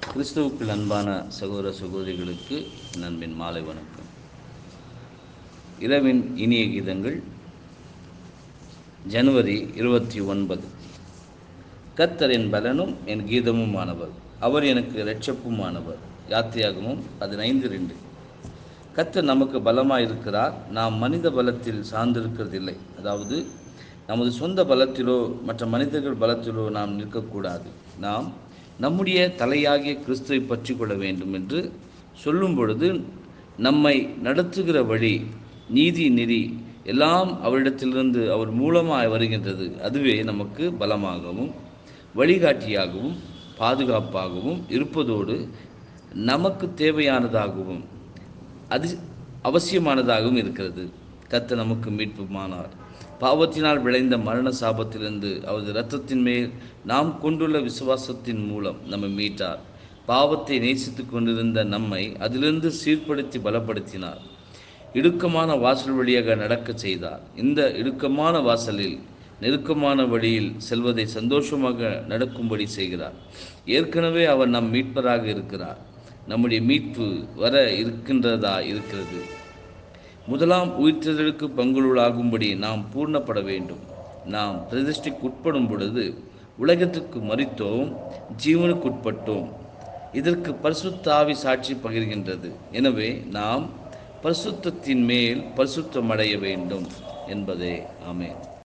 கிறிஸ்துவுக்குள் அன்பான சகோதர சகோதரிகளுக்கு நண்பின் மாலை வணக்கம் இரவின் இனிய கீதங்கள் ஜனவரி இருபத்தி ஒன்பது கர்த்தர் என் பலனும் என் கீதமுமானவர் அவர் எனக்கு இரட்சப்புமானவர் யாத்தியாகமும் பதினைந்து ரெண்டு கர்த்தர் நமக்கு பலமாக இருக்கிறார் நாம் மனித பலத்தில் சார்ந்திருக்கிறதில்லை அதாவது நமது சொந்த பலத்திலோ மற்ற மனிதர்கள் பலத்திலோ நாம் நிற்கக்கூடாது நாம் நம்முடைய தலையாகிய கிறிஸ்துவை பற்றி கொள்ள வேண்டும் என்று சொல்லும் பொழுது நம்மை நடத்துகிற வழி நீதி நெறி எல்லாம் அவரிடத்திலிருந்து அவர் மூலமாக வருகின்றது அதுவே நமக்கு பலமாகவும் வழிகாட்டியாகவும் பாதுகாப்பாகவும் இருப்பதோடு நமக்கு தேவையானதாகவும் அது அவசியமானதாகவும் இருக்கிறது கத்த நமக்கு மீட்புமானார் பாவத்தினால் விளைந்த மரண சாபத்திலிருந்து அவரது இரத்தத்தின் மேல் நாம் கொண்டுள்ள விசுவாசத்தின் மூலம் நம்மை மீட்டார் பாவத்தை நேசித்து கொண்டிருந்த நம்மை அதிலிருந்து சீர்படுத்தி பலப்படுத்தினார் இடுக்கமான வாசல் வழியாக நடக்க செய்தார் இந்த இடுக்கமான வாசலில் நெருக்கமான வழியில் செல்வதை சந்தோஷமாக நடக்கும்படி செய்கிறார் ஏற்கனவே அவர் நம் மீட்பராக இருக்கிறார் நம்முடைய மீட்பு வர இருக்கின்றதா இருக்கிறது முதலாம் உயிர்த்தெழுக்கு பங்குள்ளாகும்படி நாம் பூர்ணப்பட வேண்டும் நாம் பிரதிஷ்டைக்கு உட்படும் பொழுது உலகத்திற்கு மறித்தோம் ஜீவனுக்கு உட்பட்டோம் இதற்கு பரிசுத்தாவி சாட்சி பகிர்கின்றது எனவே நாம் பரிசுத்தத்தின் மேல் பரிசுத்தமடைய வேண்டும் என்பதே ஆமேன்